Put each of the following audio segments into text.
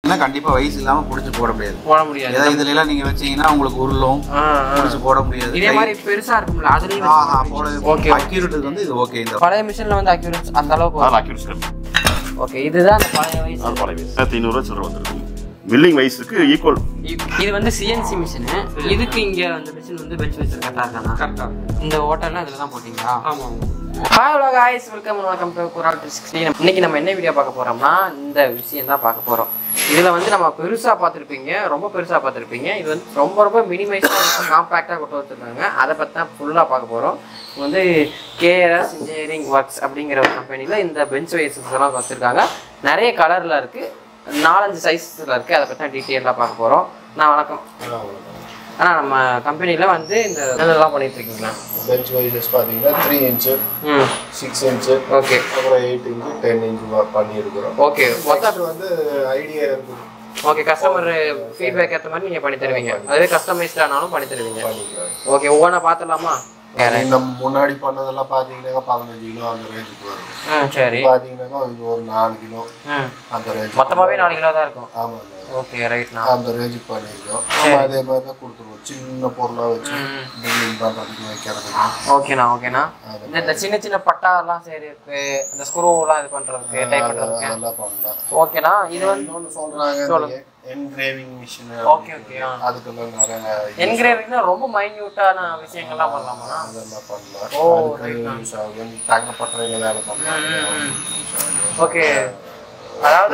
ஏன்னா கண்டிப்பா வயசு இல்லாம புடிச்சு போட முடியாது போட முடியாது ஏதாவது இதுல எல்லாம் நீங்க வச்சீங்கன்னா உங்களுக்கு உருளும் ஆ, ஆ. புடிச்சு போட முடியாது இதே மாதிரி பெருசா இருக்கும்ல அதுலயும் ஆஹா போட Okay. அக்யூரேட்டுக்கு வந்து இது ஓகே இந்த பழைய மிஷின்ல வந்து அக்யூரேட் அந்த அளவுக்கு அதில் அக்யூரேட் இருக்கும் ஓகே இதுதான் அந்த பழைய வயசு அது பழைய வயசு ஆயிரத்தி ஐநூறுரூவா சில்லற வந்துருக்கும் மில்லிங் வயசுக்கு ஈக்குவல் இ- இது வந்து சிஎன்சி மிஷின் இதுக்கு இங்க அந்த மிஷின் வந்து பெஞ்ச் வச்சு கரெக்டா இருக்கானா கரெக்டா இந்த ஓட்டெல்லாம் இதுல தான் போட்டீங்களா ஆமா ஆமா hi hello guys welcome welcome to குரால் த்ரீ சிக்ஸ்டி இன்னைக்கு நம்ம என்ன வீடியோ பார்க்க போறோம்னா இந்த விஷயம் தான் பார்க்க போறோம் இதுல வந்து நம்ம பெருசா பார்த்துருப்பீங்க ரொம்ப பெருசா பார்த்துருப்பீங்க இது வந்து ரொம்ப ரொம்ப மினிமைஸாக இருக்கும் காம்பேக்டாக கொண்டு வச்சிருக்காங்க அதை பற்றி தான் ஃபுல்லாக பார்க்க போறோம் இது வந்து கேஆர்எஸ் இன்ஜினியரிங் ஒர்க்ஸ் அப்படிங்கிற ஒரு கம்பெனியில் இந்த பெஞ்ச் வைசஸ் எல்லாம் வச்சிருக்காங்க நிறைய கலர்ல இருக்கு நாலஞ்சு சைஸஸ்ல இருக்கு அதை பற்றி டீட்டெயிலாக பார்க்க போறோம் நான் வணக்கம் ஆனா நம்ம கம்பெனில வந்து இந்த இதெல்லாம் பண்ணிட்டு இருக்கீங்களா பெஞ்ச் வைசஸ் பார்த்தீங்கன்னா த்ரீ இன்ச்சு ம் சிக்ஸ் இன்ச்சு ஓகே அப்புறம் எயிட் இன்ச்சு டென் இன்ச்சு பண்ணியிருக்கிறோம் ஓகே மொத்த அது வந்து ஐடியா இருக்குது ஓகே கஸ்டமர் ஃபீட்பேக் ஏற்ற மாதிரி நீங்கள் பண்ணி தருவீங்க அதுவே கஸ்டமைஸ்டானாலும் பண்ணி தருவீங்க பண்ணிக்கலாம் ஓகே ஒவ்வொன்றா பார்த்துடலாமா நம்ம முன்னாடி பண்ணதெல்லாம் பார்த்தீங்கன்னாக்கா பதினஞ்சு கிலோ அந்த ரேஞ்சுக்கு வரும் ம் சரி பார்த்தீங்கன்னாக்கா இது ஒரு நாலு கிலோ ம் அந்த ரேஞ்ச் மொத்தமாகவே நாலு கிலோ தான் இருக்கும் ஆமாங்க ஓகே ரைட்ண்ணா அந்த ரேஞ்சுக்கு பண்ணியிருக்கோம் நம்ம அதே மாதிரி தான் கொடுத்துருவோம் சின்ன பொருளாக வச்சு பில்டிங் பண்ணுறதுக்கு வைக்கிறதுக்கு ஓகேண்ணா ஓகேண்ணா இந்த இந்த சின்ன சின்ன பட்டாலாம் சரி இருக்கு இந்த ஸ்க்ரூலாம் இது பண்ணுறதுக்கு டைப் பண்ணுறதுக்கு அதெல்லாம் பண்ணலாம் ஓகேண்ணா இது வந்து இன்னொன்று சொல்கிறாங்க என்கிரேவிங் மிஷின் ஓகே ஓகே ஆ அதுக்கெல்லாம் நிறைய என்கிரேவிங்னா ரொம்ப மைன்யூட்டான விஷயங்கள்லாம் பண்ணலாமா அதெல்லாம் பண்ணலாம் ஓ, அதுக்கு யூஸ் ஆகும் தங்கப்பட்டறையில வேலை பண்ணலாம் ஓகே அதாவது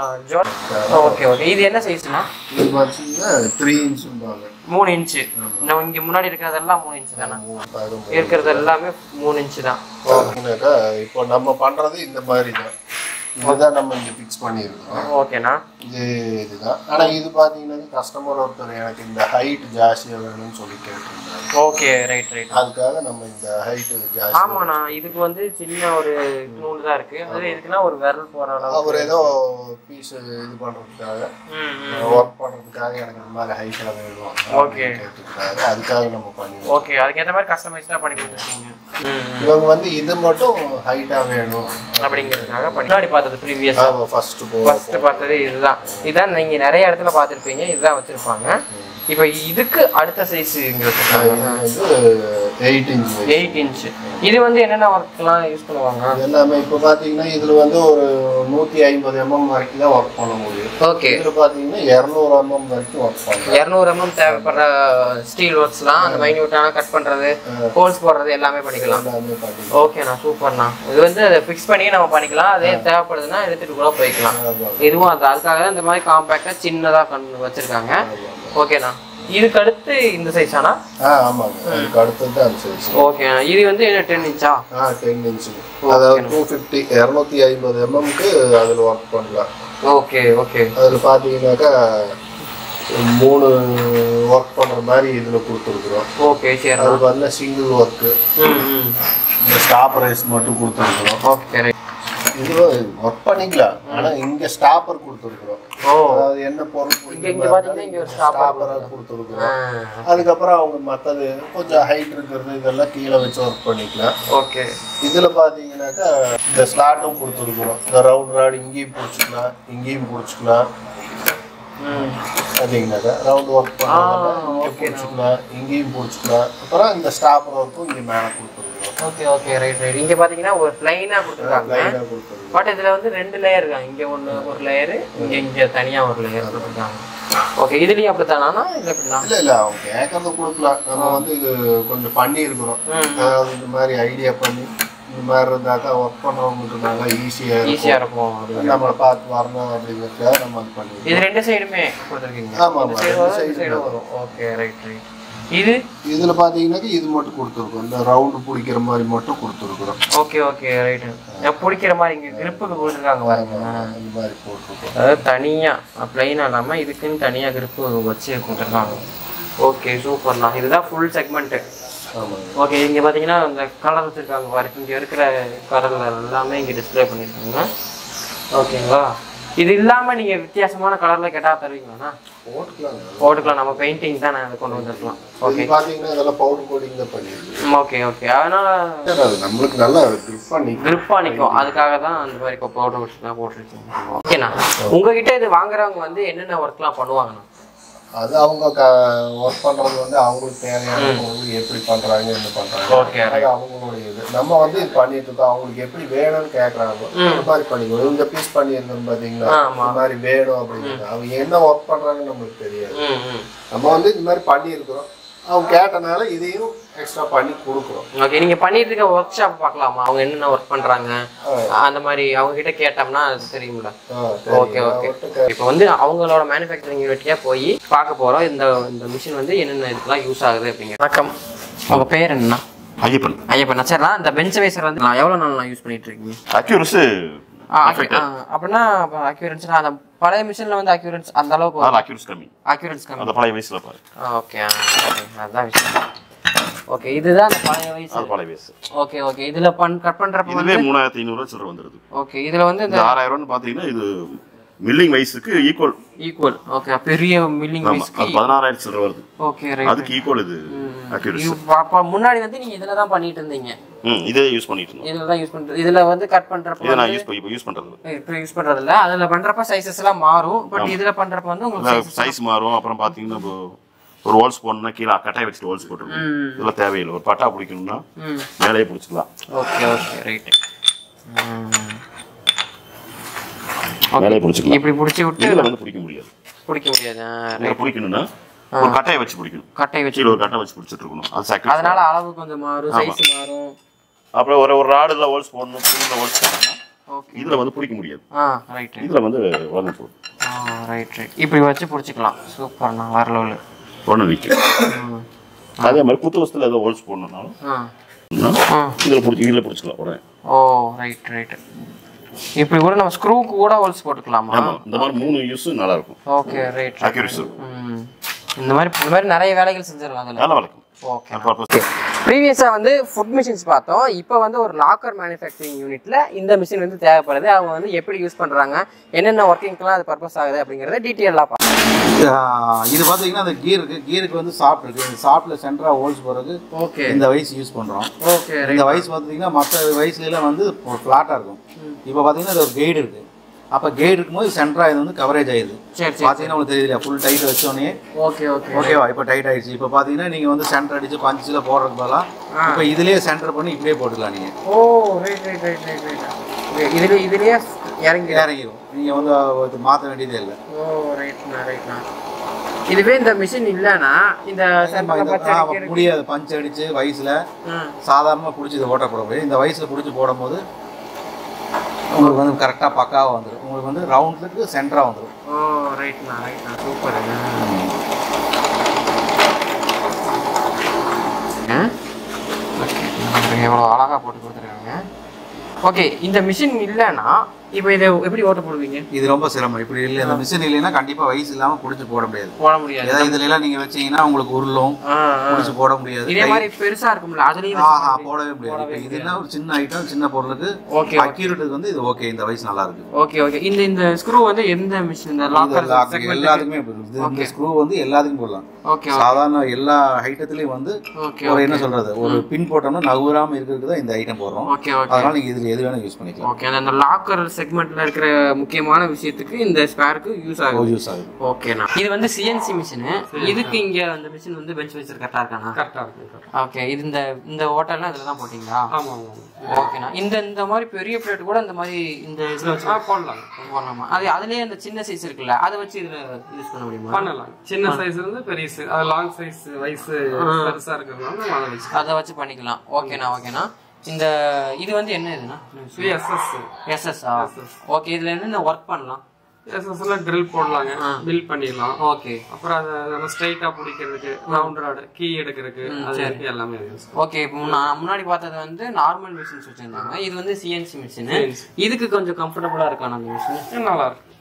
ஓகே ஓகே இது என்ன சைஸ்ண்ணா இது பார்த்தீங்கன்னா த்ரீ இன்ச்சும்பாங்க மூணு இன்ச்சு நம்ம இங்கே முன்னாடி இருக்கிறதெல்லாம் மூணு இன்ச்சு தானே இருக்கிறது எல்லாமே மூணு இன்ச்சு தான் பார்த்தீங்கன்னாக்கா இப்போ நம்ம பண்றது இந்த மாதிரி தான் இதுதான் நம்ம இங்க ஃபிக்ஸ் பண்ணியிருக்கோம் ஓகேண்ணா இது இதுதான் ஆனா இது பார்த்தீங்கன்னா கஸ்டமர் ஒருத்தர் எனக்கு இந்த ஹைட் ஜாஸ்தியா வேணும்னு சொல்லி கேட்டிருந்தாங்க ஓகே ரைட் ரைட் அதுக்காக நம்ம இந்த ஹைட் ஜாஸ்தி ஆமாண்ணா இதுக்கு வந்து சின்ன ஒரு நூல் தான் இருக்கு அது எதுக்குன்னா ஒரு விரல் போற அளவு அவர் ஏதோ பீஸ் இது பண்றதுக்காக ம், ம். ஒர்க் பண்றதுக்காக எனக்கு இந்த மாதிரி ஹைட்ல வேணும் Okay. அப்படின்னு கேட்டிருக்காரு அதுக்காக நம்ம பண்ணிருக்கோம் ஓகே அதுக்கேற்ற மாதிரி கஸ்டமைஸ்டாக பண்ணி கொடுத்துருக்கீங்க ம், ம். இவங்க வந்து இது மட்டும் ஹைட்டா வேணும் அப்படிங்கிறதுக்காக பண்ணி முன்னாடி பார்த்தது ப்ரீவியஸ் ஆமா ஃபர்ஸ்ட் போ ஃபர்ஸ்ட் பார்த்தது இதுதான் இதுதான் நீங்க நிறைய இடத்துல பார்த்துருப்பீங்க இதுதான் வச்சிருப்பாங்க இப்போ இதுக்கு அடுத்த சைஸ் இங்க வச்சிருக்காங்க இது வந்து எயிட் இன்ச் எயிட் இன்ச் இது வந்து என்னென்ன ஒர்க்லாம் யூஸ் பண்ணுவாங்க எல்லாமே இப்போ பார்த்தீங்கன்னா இதுல வந்து ஒரு நூத்தி ஐம்பது எம்எம் வரைக்கும் தான் ஒர்க் பண்ண முடியும் ஓகே இதுல பார்த்தீங்கன்னா இரநூறு எம்எம் வரைக்கும் ஒர்க் பண்ணலாம் இரநூறு எம்எம் தேவைப்படுற ஸ்டீல் ஒர்க்ஸ்லாம் அந்த மைன்யூட்டான கட் பண்றது ஹோல்ஸ் போடுறது எல்லாமே பண்ணிக்கலாம் எல்லாமே பண்ணிக்கலாம் ஓகேண்ணா சூப்பர்ண்ணா இது வந்து அதை ஃபிக்ஸ் பண்ணி நம்ம பண்ணிக்கலாம் அதே தேவைப்படுதுன்னா எடுத்துட்டு கூட போய்க்கலாம் இதுவும் அது அதுக்காக தான் இந்த மாதிரி காம்பேக்டாக சின்னதாக கண் வச்சிருக்காங்க ஓகேண்ணா இதுக்கு அடுத்து இந்த சைஸ் ஆனா ஆ ஆமாங்க அதுக்கு அடுத்தது அந்த சைஸ் ஓகேண்ணா இது வந்து என்ன டென் இன்ச்சா ஆ டென் இன்ச்சு அதாவது டூ ஃபிஃப்டி இரநூத்தி ஐம்பது எம்எம்க்கு அதில் ஒர்க் பண்ணலாம் ஓகே ஓகே அதில் பார்த்தீங்கன்னாக்கா மூணு ஒர்க் பண்ணுற மாதிரி இதில் கொடுத்துருக்குறோம் ஓகே சரி அது பார்த்தீங்கன்னா சிங்கிள் ஒர்க்கு ம் ம் இந்த ஸ்டாப் ரைஸ் மட்டும் கொடுத்துருக்குறோம் ஓகே ரைட் இது ஒர்க் பண்ணிக்கலாம் ஆனால் இங்கே ஸ்டாப்பர் கொடுத்துருக்குறோம் ஓ அதாவது என்ன பொருள் இங்க இங்க பாத்தீங்கன்னா இங்க ஒரு stopper ஸ்டாப்பராக கொடுத்துருக்குறோம் அதுக்கப்புறம் அவங்க மற்றது கொஞ்சம் ஹைட் இருக்கிறது இதெல்லாம் கீழே வச்சு ஒர்க் பண்ணிக்கலாம் ஓகே இதில் பார்த்தீங்கன்னாக்கா இந்த ஸ்லாட்டும் கொடுத்துருக்குறோம் இந்த ரவுண்ட் ராட் இங்கேயும் பிடிச்சிக்கலாம் இங்கேயும் பிடிச்சிக்கலாம் ம் பார்த்தீங்கன்னாக்கா ரவுண்ட் ஒர்க் பண்ணலாம் இங்கே பிடிச்சிக்கலாம் இங்கேயும் பிடிச்சிக்கலாம் அப்புறம் இந்த ஸ்டாப்பர் ஒர்க்கும் இங்கே மேலே கொடுத்துருக்குறோம் ஓகே ஓகே ரைட் ரைட் இங்க பாத்தீங்கன்னா ஒரு பிளைனா கொடுத்துருக்காங்க லைனாக கொடுத்துருக்குறோம் பட் இதுல வந்து ரெண்டு லேயர் இருக்காங்க இங்க ஒண்ணு ஒரு லேயர் இங்க இங்க தனியா ஒரு லேயர் கொடுத்துருக்காங்க ஓகே இதுலயும் அப்படித்தானா இல்ல எப்படின்னா இல்லை இல்லை அவங்க கேட்கறத கொடுக்கலாம் நம்ம வந்து இது கொஞ்சம் பண்ணியிருக்கிறோம் அதாவது இந்த மாதிரி ஐடியா பண்ணி இந்த மாதிரி இருந்தாக்கா ஒர்க் பண்ணவங்களுக்கு இருந்தாங்க ஈஸியாக ஈஸியா இருக்கும் இருக்கும் அப்படின்னு. நம்மளை பார்த்து வரணும் அப்படிங்கிறதுக்காக நம்ம அது பண்ணிருக்கோம் இது ரெண்டு சைடுமே கொடுத்துருக்கீங்க ஆமா, ஆமா, இந்த சைடு ரெண்டு வரும் side இந்த சைடு வரும் ஓகே ரைட் ரைட் இது இதில் பார்த்தீங்கன்னாக்கா இது மட்டும் கொடுத்துருக்கோம் இந்த ரவுண்டு பிடிக்கிற மாதிரி மட்டும் கொடுத்துருக்குறோம் ஓகே ஓகே ரைட் பிடிக்கிற மாதிரி இங்க கிரிப்புக்கு கொடுத்துருக்காங்க பாருங்க இந்த மாதிரி போட்டிருக்கோம் அதாவது தனியா பிளைனா இல்லாம இதுக்குன்னு தனியா கிரிப்பு வச்சு கொடுத்துருக்காங்க ஓகே சூப்பர்ண்ணா இதுதான் ஃபுல் செக்மெண்ட்டு ஆமாங்க ஓகே இங்க பாத்தீங்கன்னா இந்த கலர் வச்சிருக்காங்க பாருங்க இங்க இருக்கிற கலர்ல எல்லாமே இங்க டிஸ்ப்ளே பண்ணிருக்காங்க ஓகேங்களா இது இல்லாம நீங்க வித்தியாசமான கலர்ல கேட்டா தருவீங்களாண்ணா போட்டுக்கலாங்க போட்டுக்கலாம் நம்ம பெயிண்டிங் தான் அதை கொண்டு வந்துருக்கலாம் ஓகே இது பாத்தீங்கன்னா இதெல்லாம் பவுடர் கோடிங் தான் பண்ணிருக்கு ஓகே ஓகே அதனால அது நம்மளுக்கு நல்லா grip பண்ணி கிரிப்பா நிற்கும் அதுக்காக தான் அந்த மாதிரி இப்போ பவுடர் வச்சுலாம் போட்டுருக்கீங்க ஓகேண்ணா உங்ககிட்ட இது வாங்குறவங்க வந்து என்னென்ன ஒர்க்லாம் பண்ணுவாங்கண்ணா அது அவங்க ஒர்க் பண்றது வந்து அவங்களுக்கு தேவையானவங்களுக்கு எப்படி பண்றாங்க என்ன பண்றாங்க Okay, அது அவங்களுடைய இது நம்ம வந்து இது பண்ணிட்டு இருக்கோம் அவங்களுக்கு எப்படி வேணும்னு கேக்குறாங்க இந்த மாதிரி பண்ணிக்கணும் இந்த பீஸ் பண்ணியிருந்தோம் பாத்தீங்களா ஆமா. இந்த மாதிரி வேணும் அப்படிங்கிறது அவங்க என்ன ஒர்க் பண்றாங்கன்னு நம்மளுக்கு தெரியாது ம் ம் நம்ம வந்து இந்த மாதிரி பண்ணியிருக்கிறோம் அவங்க கேட்டனால இதையும் எக்ஸ்ட்ரா பண்ணி கொடுக்குறோம் ஓகே நீங்க பண்ணிட்டு இருக்க ஒர்க் ஷாப் பார்க்கலாமா அவங்க என்னென்ன ஒர்க் பண்றாங்க அந்த மாதிரி அவங்க கிட்ட கேட்டோம்னா அது தெரியும்ல ஆ, ஓகே ஓகே இப்போ வந்து அவங்களோட மேனுஃபேக்சரிங் யூனிட்டியா போய் பார்க்க போறோம் இந்த இந்த மிஷின் வந்து என்னென்ன இதுக்கெல்லாம் யூஸ் ஆகுது அப்படிங்க வணக்கம் உங்க பேர் என்னண்ணா ஐயப்பன் ஐயப்பா சரிண்ணா இந்த பெஞ்ச் வைசர் வந்து நான் எவ்வளோ நாள் யூஸ் பண்ணிட்டு இருக்கீங்க அக்யூரஸ் ஆ, accu- ஆ, அப்படின்னா அக்யூரன்ஸ்னா அந்த பழைய மிஷினில் வந்து அக்யூரன்ஸ் அந்த அளவுக்கு அதில் அக்யூரஸ் கம்மி அக்யூரன்ஸ் கம்மி அந்த பழைய வயசுல பாரு ஓகே ஓகே அதுதான் விஷயம் ஓகே இதுதான் அந்த பழைய வயசு அது பழைய வயசு ஓகே ஓகே இதுல பண் கட் பண்றப்ப இதுவே மூணாயிரத்தி ஐநூறுரூவா சில்லற வந்துருது ஓகே இதுல வந்து இந்த இந்த ஆறாயிரம் ரூபான்னு பார்த்தீங்கன்னா இது மில்லிங் வயசுக்கு ஈக்குவல் ஈக்குவல் ஓகே பெரிய மில்லிங் ஆமா அது பதினாறாயிரம் சில்லற வருது ஓகே ரைட் அதுக்கு ஈக்குவல் இது அக்யூரஸ் அப்ப முன்னாடி வந்து நீங்க இதுல தான் பண்ணிட்டு இருந்தீங்க ம் இதே யூஸ் பண்ணிட்டு இருந்தோம் இதுல தான் யூஸ் பண்றது இதுல வந்து கட் பண்றப்ப இதை நான் யூஸ் இப்போ யூஸ் பண்றது இப்போ யூஸ் பண்றது இல்ல அதுல பண்றப்ப சைஸஸ் எல்லாம் மாறும் பட் இதுல பண்றப்ப வந்து உங்களுக்கு சைஸ் மாறும் அப்புறம் பார்த்தீங்கன்னா இப்போ ஒரு ஹோல்ஸ் போடணும்னா கீழே கட்டாய் வச்சுட்டு ஹோல்ஸ் போட்டுருக்கோம் இதெல்லாம் தேவையில்லை ஒரு பட்டா பிடிக்கணும்னா ம் மேலேயே பிடிச்சிக்கலாம் ஓகே ஓகே ரைட் மேலேயே பிடிச்சிக்கலாம் இப்படி பிடிச்சி விட்டு இதில் வந்து பிடிக்க முடியாது பிடிக்க முடியாது இதில் பிடிக்கணும்னா ஒரு கட்டாயை வச்சு பிடிக்கணும் கட்டை வச்சு கீழே ஒரு கட்டை வச்சு பிடிச்சிட்டு இருக்கணும் அது சக்கரை அதனால அளவு கொஞ்சம் மாறும் சைஸ் மாறும் அப்புறம் ஒரு ஒரு ராடுல ஹோல்ஸ் போடணும் சின்ன ஹோல்ஸ் போடணும்னா ஓகே இதுல வந்து பிடிக்க முடியாது ஆ ரைட் இதுல வந்து உடனே போடும் ஆ ரைட் ரைட் இப்படி வச்சு பிடிச்சிக்கலாம் சூப்பர்ண்ணா வேற லெவலு உடனே நிற்கும் அதே மாதிரி குத்து வசத்துல ஏதோ ஹோல்ஸ் போடணும்னாலும் ஆ ஆ இதுல பிடிச்சி இதுல பிடிச்சிக்கலாம் உடனே ஓ ரைட் ரைட் இப்படி கூட நம்ம ஸ்க்ரூக்கு கூட ஹோல்ஸ் போட்டுக்கலாமா ஆமா இந்த மாதிரி மூணு யூஸ் நல்லா இருக்கும் ஓகே ரைட் அக்யூரேசி ம் இந்த மாதிரி இந்த மாதிரி நிறைய வேலைகள் செஞ்சிடலாம் அதில் நல்லா வளர்க்கும் ஓகே பர்பஸ் ப்ரீவியஸாக வந்து ஃபுட் மிஷின்ஸ் பார்த்தோம் இப்போ வந்து ஒரு லாக்கர் மேனுஃபேக்சரிங் யூனிட்ல இந்த மிஷின் வந்து தேவைப்படுது அவங்க வந்து எப்படி யூஸ் பண்ணுறாங்க என்னென்ன ஒர்க்கிங்க்கெலாம் அது பர்பஸ் ஆகுது அப்படிங்கிறத டீட்டெயிலாக பார்ப்போம் ஆஹ் இது பார்த்தீங்கன்னா அந்த கீர் இருக்கு கீருக்கு வந்து சாப்ட் இருக்கு இந்த சாப்ட்ல சென்டரா ஹோல்ஸ் போறது ஓகே இந்த வயசு யூஸ் பண்றோம் ஓகே இந்த வயசு பார்த்தீங்கன்னா மற்ற வயசுல எல்லாம் வந்து ஃப்ளாட்டா இருக்கும் இப்போ பார்த்தீங்கன்னா இது ஒரு கைடு இருக்கு அப்போ கைடு இருக்கும்போது சென்டரா இது வந்து கவரேஜ் ஆயிடுது சரி சரி பார்த்தீங்கன்னா உங்களுக்கு தெரியல ஃபுல் டைட் வச்சோடனே ஓகே ஓகே ஓகேவா இப்போ டைட் ஆயிடுச்சு இப்போ பார்த்தீங்கன்னா நீங்க வந்து சென்டர் அடிச்சு பஞ்சில் போடுறதுக்கு பதிலாக இப்போ இதுலயே சென்டர் பண்ணி இப்படியே போட்டுக்கலாம் நீங்க oh right right right right right okay இதுல இதுலயே இறங்கி இறங்கிடும் நீங்க வந்து இது மாற்ற வேண்டியதே இல்லை ஓ ரைட்ண்ணா ரைட்ண்ணா இதுவே இந்த மிஷின் இல்லைன்னா இந்த சென்டர்ல பச்சை அடிக்கிறது- முடியாது பஞ்ச் அடிச்சு வயசுல ம் சாதாரணமாக பிடிச்சி இதை ஓட்டக்கூட முடியும் இந்த வயசில் பிடிச்சி போடும்போது உங்களுக்கு வந்து கரெக்டாக பக்காவாக வந்துடும் உங்களுக்கு வந்து ரவுண்டுக்கு சென்டராக வந்துடும் ஓ ரைட்ண்ணா ரைட்ண்ணா சூப்பர் ஓகே எவ்வளோ அழகாக போட்டு கொடுத்துருக்காங்க ஓகே இந்த மிஷின் இல்லைன்னா இப்போ இதை எப்படி ஓட்ட போடுவீங்க இது ரொம்ப சிரமம் இப்படி இல்லை இந்த மிஷின் இல்லைன்னா கண்டிப்பாக வயசு இல்லாமல் பிடிச்சி போட முடியாது போட முடியாது ஏதாவது இதுல எல்லாம் நீங்கள் வச்சீங்கன்னா உங்களுக்கு உருளும் ஆ, ஆ. பிடிச்சி போட முடியாது இதே மாதிரி பெருசா இருக்கும்ல அதுலயும் ஆஹா போடவே முடியாது இப்போ இதுனா ஒரு சின்ன ஐட்டம் சின்ன பொருளுக்கு ஓகே அக்யூரேட்டுக்கு வந்து இது ஓகே இந்த வயசு நல்லா இருக்கு ஓகே ஓகே இந்த இந்த ஸ்க்ரூ வந்து எந்த மிஷின் இந்த இது லாக்கர் எல்லாத்துக்கும் எல்லாத்துக்குமே போடுது. இது இந்த ஸ்க்ரூ வந்து எல்லாத்துக்கும் போடலாம் ஓகே சாதாரண எல்லா ஐட்டத்துலயும் வந்து ஓகே ஒரு என்ன சொல்றது ஒரு பின் போட்டோம்னா நகுராம இருக்கிறதுக்கு தான் இந்த ஐட்டம் போடுறோம் ஓகே ஓகே அதனால நீங்க இதுல எது வேணா யூஸ் பண்ணிக்கலாம் ஓகே அந்த லாக்கர் செக்மெண்ட்ல இருக்கிற முக்கியமான விஷயத்துக்கு இந்த ஸ்பேருக்கு யூஸ் ஆகுது யூஸ் ஆகுது ஓகேண்ணா இது வந்து சிஎன்சி மிஷின் இதுக்கு இங்க அந்த மிஷின் வந்து பெஞ்ச் வச்சு கரெக்டா இருக்காண்ணா கரெக்டாக இருக்கும் ஓகே இது இந்த இந்த ஹோட்டல்லாம் இதுல தான் போட்டீங்களா ஆமாம் ஆமாம் ஓகேண்ணா இந்த இந்த மாதிரி பெரிய பிளேட் கூட இந்த மாதிரி இந்த இதுல வச்சு ஆ போடலாம் போடலாமா அது அதுலயே அந்த சின்ன சைஸ் இருக்குல்ல அதை வச்சு இதுல யூஸ் பண்ண முடியுமா பண்ணலாம் சின்ன சைஸ் இருந்து பெரிய size. அது லாங் சைஸ் வயசு பெருசா இருக்கிறதுனால நம்ம அதை வச்சு அதை வச்சு பண்ணிக்கலாம் ஓகேண்ணா ஓகேண்ணா இந்த இது வந்து என்ன இதுண்ணா எஸ்எஸ் எஸ்எஸ்ஆ ஓகே இதுல என்னென்ன ஒர்க் பண்ணலாம் எஸ்எஸ்ல ட்ரில் போடலாங்க பில் பண்ணிடலாம் ஓகே அப்புறம் அதை நம்ம ஸ்ட்ரைட்டா பிடிக்கிறதுக்கு ரவுண்ட் ராடு கீ எடுக்கிறதுக்கு அது எல்லாமே யூஸ் ஓகே இப்போ நான் முன்னாடி பார்த்தது வந்து நார்மல் மிஷின்ஸ் வச்சிருந்தாங்க இது வந்து சிஎன்சி மிஷின் இதுக்கு கொஞ்சம் கம்ஃபர்டபுளா இருக்கான அந்த மிஷின் நல்லா இருக்கு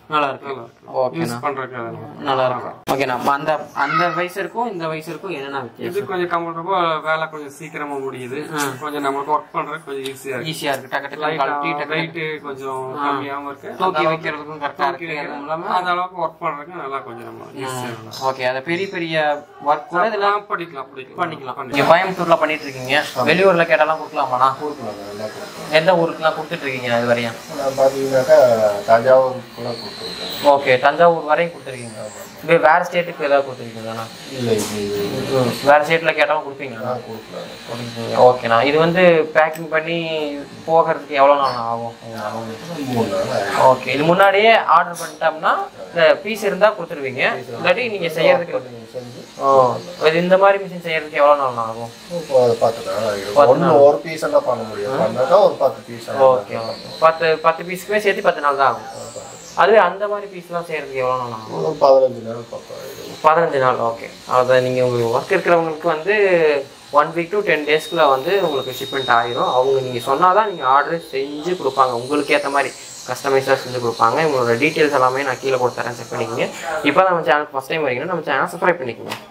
நல்லா இருக்கு நல்லா இருக்கு ஓகேண்ணா யூஸ் பண்றதுக்கு அது நல்லா இருக்கு. நல்லா இருக்கும் ஓகேண்ணா அப்ப அந்த அந்த வயசுக்கும் இந்த வயசுக்கும் என்னென்ன இது வித்தியாசம் கொஞ்சம் கம்ஃபர்டபுளா வேலை கொஞ்சம் சீக்கிரமா முடியுது கொஞ்சம் நம்மளுக்கு ஒர்க் பண்றதுக்கு கொஞ்சம் ஈஸியா இருக்கு ஈஸியா இருக்கு டக்கு டக்கு கழட்டி டக்கு வெயிட் கொஞ்சம் கம்மியாவும் இருக்கு தூக்கி வைக்கிறதுக்கும் கரெக்டா இருக்கு அதுவும் இல்லாம அந்த அளவுக்கு ஒர்க் பண்றதுக்கு நல்லா கொஞ்சம் நம்ம ஈஸியா ஓகே அந்த பெரிய பெரிய ஒர்க் கூட இதுல இதெல்லாம் படிக்கலாம் படிக்கலாம் பண்ணிக்கலாம் நீங்க கோயம்புத்தூர்ல பண்ணிட்டு இருக்கீங்க வெளியூர்ல கேட்டாலாம் கொடுக்கலாமாண்ணா கொடுக்கலாம் நல்லா கொடுக்கலாம் எந்த ஊருக்குலாம் கொடுத்துட்டு இருக்கீங்க இது வரையும் நான் பார்த்தீங்கன்னாக்கா தஞ்சாவூர் கூட கொடுத்துருக்கேன் ஓகே தஞ்சாவூர் வரையும் கொடுத்துருக்கீங்க இப்போ வேற ஸ்டேட்டுக்கு ஏதாவது கொடுத்துருக்கீங்கண்ணா இல்லை இது வேற ஸ்டேட்ல கேட்டாலும் கொடுப்பீங்களா நான் கொடுக்கலாம் ஓகேண்ணா இது வந்து பேக்கிங் பண்ணி போகிறதுக்கு எவ்வளோ நாள் ஆகும் மூணு நாள் ஆயிடும். ஓகே இது முன்னாடியே ஆர்டர் பண்ணிட்டோம்னா இந்த பீஸ் இருந்தால் கொடுத்துருவீங்க இல்லாட்டி நீங்கள் செய்யறதுக்கு செஞ்சு ஓ இது இந்த மாதிரி மிஷின் செய்யறதுக்கு எவ்வளோ நாள் ஆகும் இப்போ அது பத்து நாள் ஆகிடும் ஒன்று ஒரு பீஸ் எல்லாம் பண்ண முடியும் பண்ணாக்கா ஒரு பத்து பீஸ் ஓகே ஓகே பத்து பத்து பீஸுக்குமே சேர்த்து பத்து நாள் தான் ஆகும் அதுவே அந்த மாதிரி பீஸ்லாம் செய்யறதுக்கு எவ்வளோ நாள் ஆகும் ஒரு பதினஞ்சு நாள் பக்கம் ஆகிடும் பதினஞ்சு நாள் ஓகே அதை நீங்கள் உங்களுக்கு ஒர்க் இருக்கிறவங்களுக்கு வந்து ஒன் வீக் டு டென் டேஸ்க்குள்ள வந்து உங்களுக்கு ஷிப்மெண்ட் ஆயிரும் அவங்க நீங்கள் சொன்னால் தான் நீங்கள் ஆர்டர் செஞ்சு கொடுப்பாங்க உங்களுக்கு ஏற்ற மாதிரி கஸ்டமைஸாக செஞ்சு கொடுப்பாங்க உங்களோட டீட்டெயில்ஸ் எல்லாமே நான் கீழே கொடுத்துறேன் செக் பண்ணிக்கோங்க இப்போ நம்ம சேனல் ஃபஸ்ட் டைம் வரீங்கன்னா நம்ம சேனல் சப்ஸ்கிரைப் பண்ணிக்கோங்க